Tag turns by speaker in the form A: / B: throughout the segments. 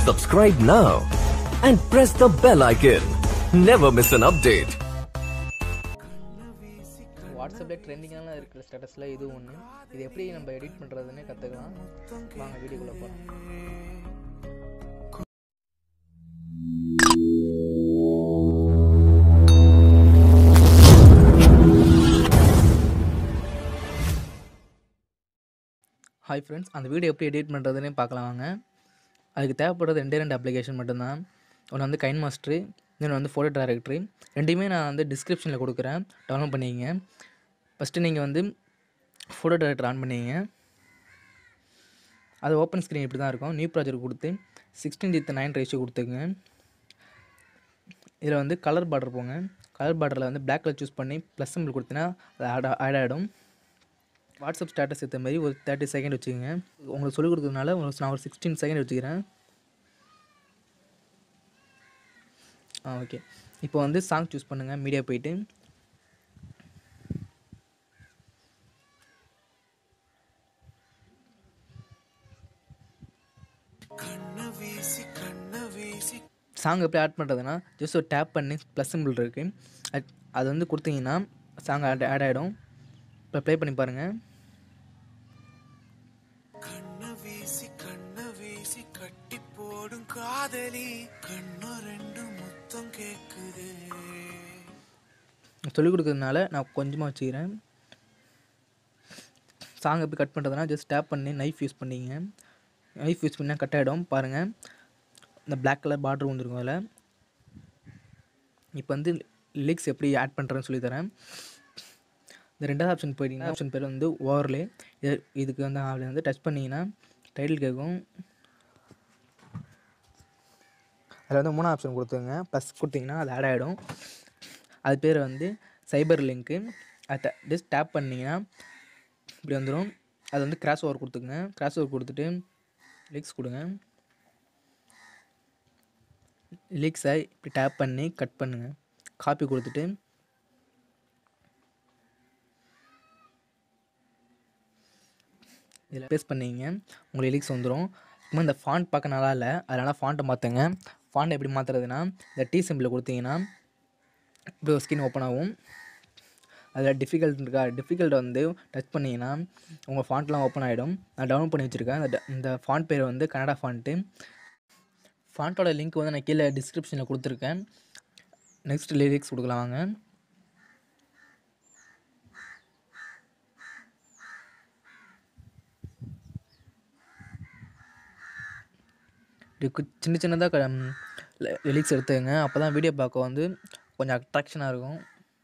A: Subscribe now and press the bell icon. Never miss an update.
B: வாட்ஸ்அப்பில் ட்ரெண்டிங்கான இருக்கிற ஸ்டேட்டஸில் இது ஒன்று இது எப்படி நம்ம எடிட் பண்ணுறதுன்னு கற்றுக்கலாம் வாங்க வீடியோக்குள்ளே போகலாம் ஹாய் ஃப்ரெண்ட்ஸ் அந்த வீடியோ எப்படி எடிட் பண்ணுறதுன்னு பார்க்கலாம் வாங்க அதுக்கு தேவைப்படுறது ரெண்டே ரெண்டு அப்ளிகேஷன் மட்டும்தான் ஒன்று வந்து கைன் மாஸ்டரு இன்னொன்று வந்து ஃபோட்டோ டைரக்டரி ரெண்டுமே நான் வந்து டிஸ்கிரிப்ஷனில் கொடுக்குறேன் டவுன்லோட் பண்ணிக்கங்க ஃபஸ்ட்டு நீங்கள் வந்து ஃபோட்டோ டைரக்டர் ஆன் பண்ணிங்க அது ஓப்பன் ஸ்க்ரீன் இப்படி தான் இருக்கும் நியூ ப்ராஜெக்ட் கொடுத்து சிக்ஸ்டீன் வித் நைன் ரேஷியோ கொடுத்துங்க இதில் வந்து கலர் பார்டர் போங்க கலர் பார்டரில் வந்து பிளாக் கலர் சூஸ் பண்ணி ப்ளஸ் சிம்பிள் கொடுத்தீங்கன்னா அது ஆட் ஆட் ஆகிடும் வாட்ஸ்அப் ஸ்டேட்டஸ் ஏற்ற மாதிரி ஒரு தேர்ட்டி செகண்ட் வச்சுக்கோங்க உங்களுக்கு சொல்லிக் கொடுத்ததுனால உங்களுக்கு நான் ஒரு சிக்ஸ்டீன் செகண்ட் வச்சுக்கிறேன் ஆ ஓகே இப்போ வந்து சாங் சூஸ் பண்ணுங்கள் மீடியா போயிட்டு சாங் எப்படி ஆட் பண்ணுறதுனா ஜஸ்ட் ஒரு டேப் பண்ணி ப்ளஸ் சிம்பிள் இருக்குது அது அது வந்து கொடுத்தீங்கன்னா சாங் ஆட் ஆட் ஆகிடும் இப்போ ப்ளே பண்ணி பாருங்கள்
C: கண்ணு வீசி கண்ணு வீசி கட்டி போடும் காதலி கண்ணு ரெண்டு முத்தம் கேக்குதே
B: சொல்லிக் கொடுக்கறதுனால நான் கொஞ்சமாக வச்சுக்கிறேன் சாங் எப்படி கட் பண்ணுறதுனா ஜஸ்ட் டேப் பண்ணி நைஃப் யூஸ் பண்ணிங்க நைஃப் யூஸ் பண்ணால் கட் ஆகிடும் பாருங்கள் இந்த Black கலர் பார்டர் வந்துருக்கும் அதில் இப்போ வந்து லிரிக்ஸ் எப்படி ஆட் பண்ணுறேன்னு சொல்லித்தரேன் இந்த ரெண்டாவது ஆப்ஷன் போயிட்டீங்கன்னா ஆப்ஷன் பேர் வந்து ஓவர்லே இது இதுக்கு வந்து அப்படி வந்து டச் பண்ணிங்கன்னா டைட்டில் கேட்கும் அதில் வந்து மூணாவது ஆப்ஷன் கொடுத்துங்க ப்ளஸ் கொடுத்தீங்கன்னா அது ஆட் ஆகிடும் அது பேர் வந்து சைபர் லிங்க்கு அதை ஜஸ்ட் டேப் பண்ணிங்கன்னா இப்படி வந்துடும் அது வந்து கிராஸ் ஓவர் கொடுத்துங்க கிராஸ் ஓவர் கொடுத்துட்டு லிக்ஸ் கொடுங்க லிக்ஸை இப்படி டேப் பண்ணி கட் பண்ணுங்கள் காப்பி கொடுத்துட்டு இதில் பேஸ்ட் பண்ணிங்க உங்களுக்கு லிரிக்ஸ் வந்துடும் இப்போ இந்த ஃபாண்ட் பார்க்க நல்லா இல்லை அதனால் ஃபாண்ட்டை மாற்றுங்க ஃபாண்ட் எப்படி மாற்றுறதுனா இந்த டீ சிம்பிளை கொடுத்தீங்கன்னா இப்படி ஒரு ஸ்கின் ஓப்பன் ஆகும் அதில் டிஃபிகல்ட் இருக்கா டிஃபிகல்ட் வந்து டச் பண்ணிங்கன்னா உங்கள் ஃபாண்ட்லாம் ஓப்பன் ஆகிடும் நான் டவுன்லோட் பண்ணி வச்சுருக்கேன் இந்த ட- இந்த ஃபாண்ட் பேர் வந்து கனடா ஃபாண்ட்டு ஃபாண்ட்டோட லிங்க் வந்து நான் கீழே டிஸ்கிரிப்ஷனில் கொடுத்துருக்கேன் நெக்ஸ்ட் லிரிக்ஸ் கொடுக்கலாம் வாங்க இப்படி கு- சின்ன சின்னதாக லிரிக்ஸ் எடுத்துக்கங்க அப்போ தான் வீடியோ பார்க்க வந்து கொஞ்சம் அட்ராக்ஷனாக இருக்கும்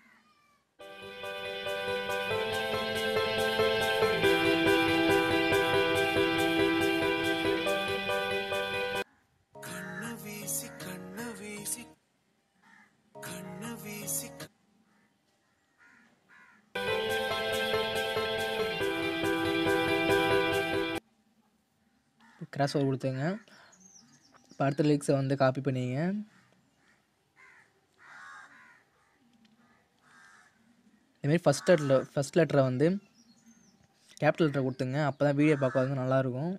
C: கண்ணு வீசி கண்ணு வீசி கண்ணு வீசி
B: கிராஸ் ஓவர் கொடுத்துங்க இப்போ அடுத்த லிரிக்ஸை வந்து காப்பி பண்ணிங்க இதுமாரி ஃபஸ்ட் லெட்டரில் ஃபஸ்ட் லெட்டரை வந்து கேபிட்டல் லெட்டரை கொடுத்துங்க அப்போ தான் வீடியோ பார்க்க வந்து நல்லாயிருக்கும்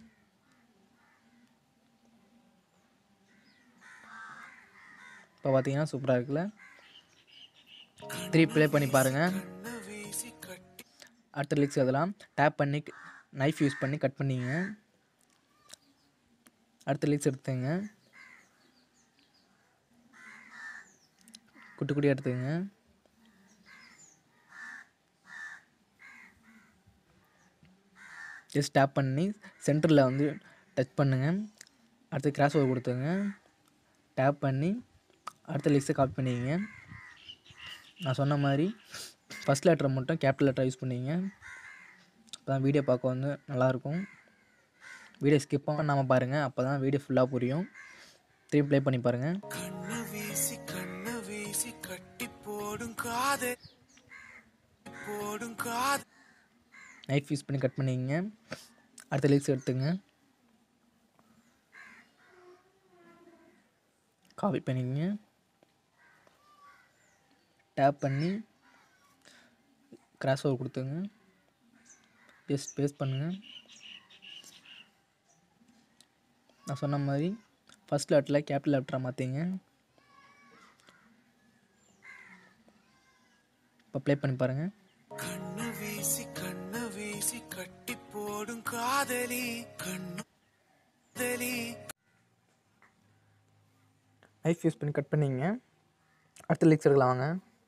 B: இப்போ பார்த்தீங்கன்னா சூப்பராக இருக்குல்ல திருப்பி ப்ளே பண்ணி பாருங்கள்
C: கண்ணு வீசி கட்டி
B: அடுத்த லிரிக்ஸ் அதெல்லாம் டேப் பண்ணி நைஃப் யூஸ் பண்ணி கட் பண்ணிங்க அடுத்த லிரிக்ஸ் எடுத்துங்க குட்டி குட்டி எடுத்துங்க ஜஸ்ட் டேப் பண்ணி சென்டரில் வந்து டச் பண்ணுங்க அடுத்து கிராஸ் ஓவர் கொடுத்துங்க டேப் பண்ணி அடுத்த லிரிக்ஸை காப்பி பண்ணிக்கங்க நான் சொன்ன மாதிரி ஃபஸ்ட் லெட்டரை மட்டும் கேபிட்டல் லெட்டர் யூஸ் பண்ணிங்க அப்போ தான் வீடியோ பார்க்க வந்து நல்லாயிருக்கும் வீடியோ ஸ்கிப் பண்ணாமல் பாருங்கள் அப்போ தான் வீடியோ ஃபுல்லாக புரியும் திருப்பி ப்ளே பண்ணி பாருங்கள்
C: கண்ணு வீசி கண்ணு வீசி கட்டி போடும் காதல் போடும் காதல்
B: நைஃப் யூஸ் பண்ணி கட் பண்ணிக்கங்க அடுத்த லிரிக்ஸ் எடுத்துங்க காப்பி பண்ணிக்கங்க டேப் பண்ணி கிராஸ் ஓவர் கொடுத்துங்க பேஸ்ட் பேஸ்ட் பண்ணுங்கள் நான் சொன்ன மாதிரி ஃபஸ்ட் லெட்டரில் கேபிட்டல் லெட்டராக மாற்றிங்க இப்போ ப்ளே பண்ணி பாருங்கள்
C: கண்ணு வீசி கண்ணு வீசி கட்டி போடும் காதலி கண்ணு காதலி
B: நைஃப் யூஸ் பண்ணி கட் பண்ணிங்க அடுத்த லிக்ஸ் எடுக்கலாம் வாங்க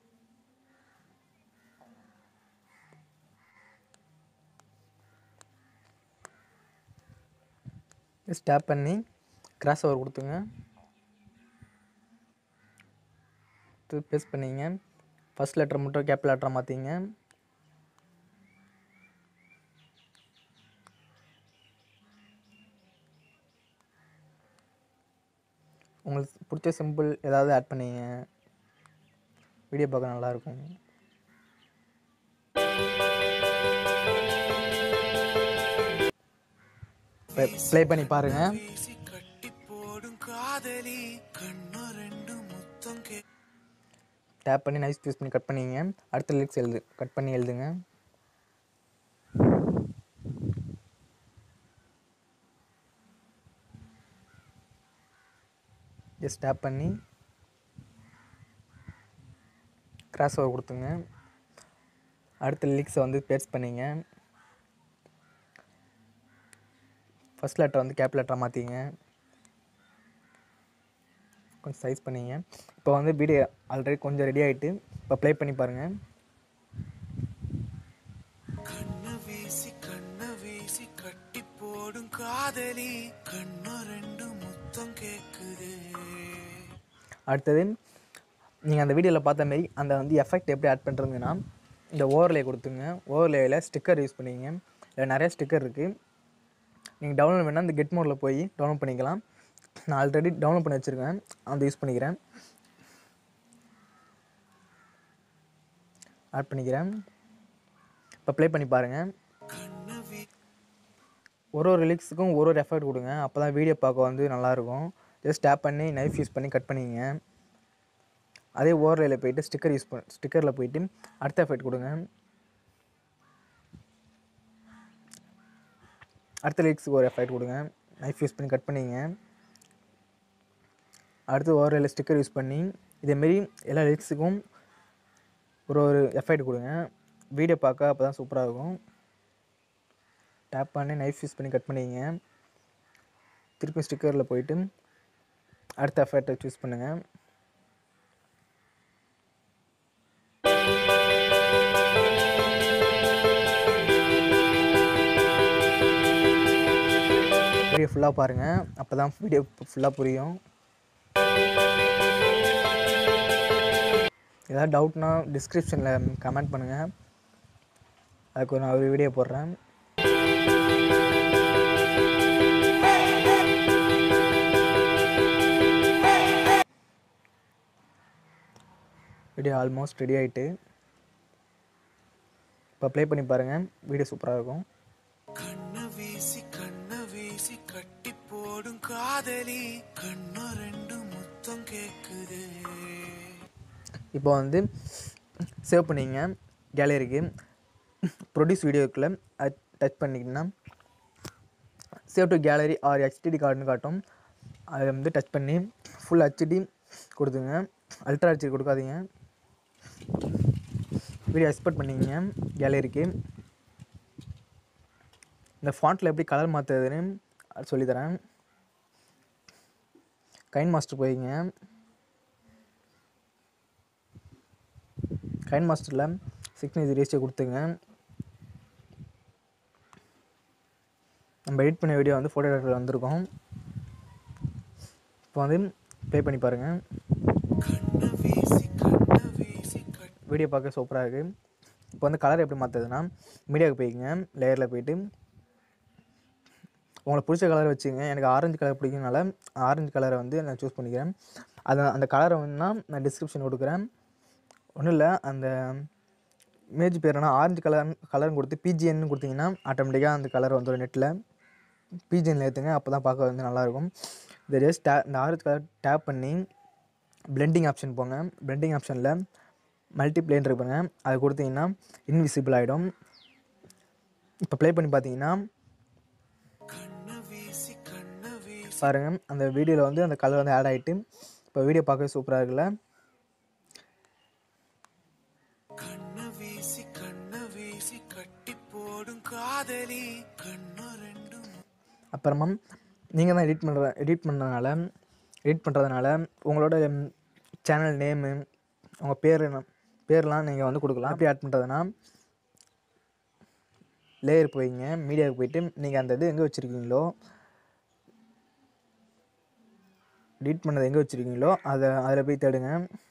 B: ஸ்டாப் பண்ணி கிராஸ் ஓவர் கொடுத்துங்க பேஸ்ட் பண்ணிங்க ஃபஸ்ட் லெட்டர் மட்டும் கேப் லெட்டராக மாற்றிங்க உங்களுக்கு பிடிச்ச சிம்பிள் ஏதாவது ஆட் பண்ணிங்க வீடியோ பார்க்க நல்லாயிருக்கும் ப்ளே பண்ணி பாருங்கள்
C: வீசி கட்டி போடும் காதலி கண்ணு ரெண்டு முத்தம் கே
B: டேப் பண்ணி நைஸ் யூஸ் பண்ணி கட் பண்ணிங்க அடுத்த லிரிக்ஸ் எழுது கட் பண்ணி எழுதுங்க ஜஸ்ட் டேப் பண்ணி கிராஸ் ஓவர் கொடுத்துங்க அடுத்த லிரிக்ஸை வந்து பேஸ்ட் பண்ணிங்க ஃபஸ்ட் லெட்டர் வந்து கேப் லெட்டராக மாற்றிங்க கொஞ்சம் சைஸ் பண்ணிங்க இப்போ வந்து வீடியோ ஆல்ரெடி கொஞ்சம் ரெடி ஆகிட்டு இப்போ ப்ளே பண்ணி பாருங்கள்
C: கண்ணு வீசி கண்ணு வீசி கட்டி போடும் காதலி கண்ணு ரெண்டு முத்தம் கேக்குது
B: அடுத்தது நீங்கள் அந்த வீடியோவில் பார்த்த மாதிரி அந்த வந்து எஃபெக்ட் எப்படி ஆட் பண்ணுறதுன்னா இந்த ஓவர்லே கொடுத்துங்க ஓவர்லேயில் ஸ்டிக்கர் யூஸ் பண்ணிங்க இதில் நிறைய ஸ்டிக்கர் இருக்குது நீங்கள் டவுன்லோட் வேணால் இந்த கெட் மோடில் போய் டவுன்லோட் பண்ணிக்கலாம் நான் ஆல்ரெடி டவுன்லோட் பண்ணி வச்சுருக்கேன் அந்த யூஸ் பண்ணிக்கிறேன் ஆட் பண்ணிக்கிறேன் இப்போ ப்ளே பண்ணி பாருங்கள்
C: கண்ணு வீ
B: ஒரு ஒரு லிரிக்ஸுக்கும் ஒரு ஒரு எஃபர்ட் கொடுங்க அப்போ தான் வீடியோ பார்க்க வந்து நல்லாயிருக்கும் ஜஸ்ட் டேப் பண்ணி நைஃப் யூஸ் பண்ணி கட் பண்ணிங்க அதே ஓவர்லேயில் போயிட்டு ஸ்டிக்கர் யூஸ் பண்ண ஸ்டிக்கரில் போயிட்டு அடுத்த எஃபெக்ட் கொடுங்க அடுத்த லிரிக்ஸுக்கு ஒரு எஃபெக்ட் கொடுங்க நைஃப் யூஸ் பண்ணி கட் பண்ணிங்க அடுத்து ஓவர்லேயில் ஸ்டிக்கர் யூஸ் பண்ணி இதேமாரி எல்லா லிரிக்ஸுக்கும் ஒரு ஒரு எஃபெக்ட் கொடுங்க வீடியோ பார்க்க அப்போ தான் சூப்பராக இருக்கும் டேப் பண்ணி நைஃப் யூஸ் பண்ணி கட் பண்ணிங்க திருப்பி ஸ்டிக்கரில் போயிட்டு அடுத்த எஃபெக்டை சூஸ் பண்ணுங்கள் வீடியோ ஃபுல்லாக பாருங்கள் அப்போ தான் வீடியோ ஃபுல்லாக புரியும் ஏதாவது டவுட்னா டிஸ்கிரிப்ஷனில் கமெண்ட் பண்ணுங்கள் அதுக்கு நான் ஒரு வீடியோ போடுறேன் வீடியோ ஆல்மோஸ்ட் ரெடி ஆகிட்டு இப்போ ப்ளே பண்ணி பாருங்கள் வீடியோ சூப்பராக இருக்கும்
C: கண்ணு வீசி கண்ணு வீசி கட்டி போடும் காதலி கண்ணு ரெண்டு முத்தம் கேக்குது
B: இப்போ வந்து சேவ் பண்ணிங்க கேலரிக்கு ப்ரொடியூஸ் வீடியோக்குள்ளே அது டச் பண்ணிங்கன்னா சேவ் டு கேலரி ஆர் ஹெச்டிடி கார்டுன்னு காட்டும் அதை வந்து டச் பண்ணி ஃபுல் ஹெச்டி கொடுத்துங்க அல்ட்ரா ஹெச்டி கொடுக்காதீங்க வீடியோ எக்ஸ்போர்ட் பண்ணிங்க கேலரிக்கு இந்த ஃபாண்ட்டில் எப்படி கலர் மாற்றுறதுன்னு அது சொல்லித்தரேன் கைன் மாஸ்டர் போயிங்க கைன் மாஸ்டரில் சிக்னேச்சர் ரேஷியோ கொடுத்துங்க நம்ம எடிட் பண்ண வீடியோ வந்து ஃபோட்டோ எடிட்டரில் வந்திருக்கோம் இப்போ வந்து ப்ளே பண்ணி பாருங்கள்
C: கண்ணு வீசி கண்ணு வீசி கட்டி
B: வீடியோ பார்க்க சூப்பராக இருக்குது இப்போ வந்து கலர் எப்படி மாற்றுறதுன்னா மீடியாவுக்கு போய்க்குங்க லேயரில் போயிட்டு உங்களுக்கு பிடிச்ச கலர் வச்சுங்க எனக்கு ஆரஞ்சு கலர் பிடிக்கும்னால ஆரஞ்சு கலரை வந்து நான் சூஸ் பண்ணிக்கிறேன் அது அந்த கலரை வந்து நான் டிஸ்கிரிப்ஷன் கொடுக்குறேன் ஒன்றும் இல்லை அந்த இமேஜ் பேர் என்ன ஆரஞ்சு கலர் கலர்னு கொடுத்து பிஜிஎன்னு கொடுத்தீங்கன்னா ஆட்டோமேட்டிக்காக அந்த கலர் வந்துடும் நெட்டில் பிஜிஎன்ல ஏற்றுங்க அப்போ தான் பார்க்க வந்து நல்லாயிருக்கும் இதை ஜஸ்ட் டே இந்த ஆரஞ்சு கலர் டேப் பண்ணி பிளெண்டிங் ஆப்ஷன் போங்க பிளெண்டிங் ஆப்ஷனில் மல்டிப்ளேன் இருப்பாங்க அது கொடுத்தீங்கன்னா இன்விசிபிள் ஆகிடும் இப்போ ப்ளே பண்ணி பார்த்தீங்கன்னா
C: கண்ணு வீசி கண்ணு வீசி
B: பாருங்கள் அந்த வீடியோவில் வந்து அந்த கலர் வந்து ஆட் ஆகிட்டு இப்போ வீடியோ பார்க்கவே சூப்பராக இருக்குல்ல
C: கண்ணு வீசி கண்ணு வீசி கட்டி போடும் காதலி கண்ணு ரெண்டும்
B: அப்புறமா நீங்கள் தான் எடிட் பண்ணுற எடிட் பண்ணுறதுனால எடிட் பண்ணுறதுனால உங்களோட சேனல் நேமு உங்கள் பேர் என்ன பேர்லாம் நீங்கள் வந்து கொடுக்கலாம் எப்படி ஆட் பண்ணுறதுனா லேயர் போயிங்க மீடியாவுக்கு போயிட்டு நீங்கள் அந்த இது எங்கே வச்சுருக்கீங்களோ எடிட் பண்ணது எங்கே வச்சுருக்கீங்களோ அதை அதில் போய் தேடுங்க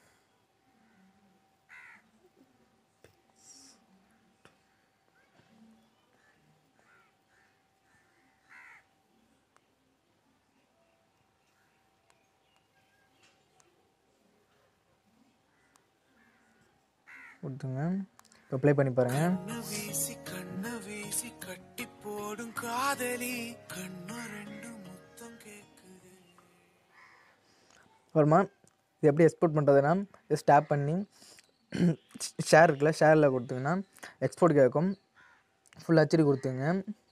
B: கொடுத்துங்க இப்போ ப்ளே பண்ணி பாருங்கள்
C: கண்ணு வீசி கண்ணு வீசி கட்டி போடும் காதலி கண்ணு ரெண்டும் முத்தம் கேக்குது
B: அப்புறமா இது எப்படி எக்ஸ்போர்ட் பண்ணுறதுனா ஜஸ்ட் டேப் பண்ணி ஷேர் இருக்குல்ல ஷேரில் கொடுத்தீங்கன்னா எக்ஸ்போர்ட் கேட்கும் ஃபுல் ஹெச்டி கொடுத்துங்க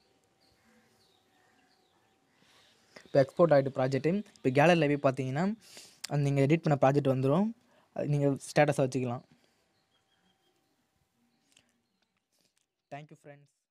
B: இப்போ எக்ஸ்போர்ட் ஆகிட்டு ப்ராஜெக்ட்டு இப்போ கேலரியில் போய் பார்த்தீங்கன்னா அது நீங்கள் எடிட் பண்ண ப்ராஜெக்ட் வந்துடும் அது நீங்கள் ஸ்டேட்டஸாக வச்சுக்கலாம் தேங்க்யூ ஃப்ரெண்ட்ஸ்